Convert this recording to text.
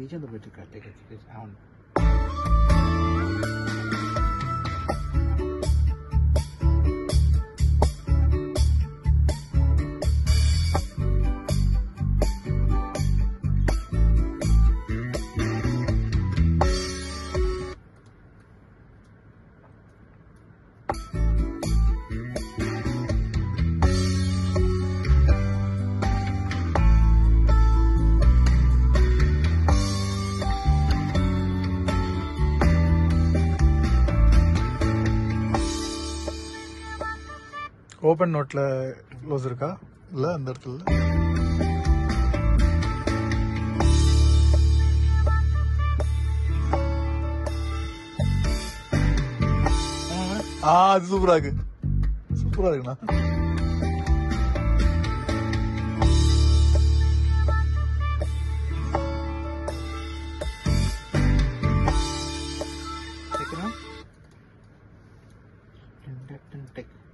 நிச்சயம் போயிட்டு இருக்கா டேக் அவன் ஓப்பன் நோட்ல க்ளோஸ் இருக்கா இல்ல அந்த இடத்துல ஆ அது சூப்பரா இருக்கு சூப்பரா இருக்குண்ணா டேக் டேக்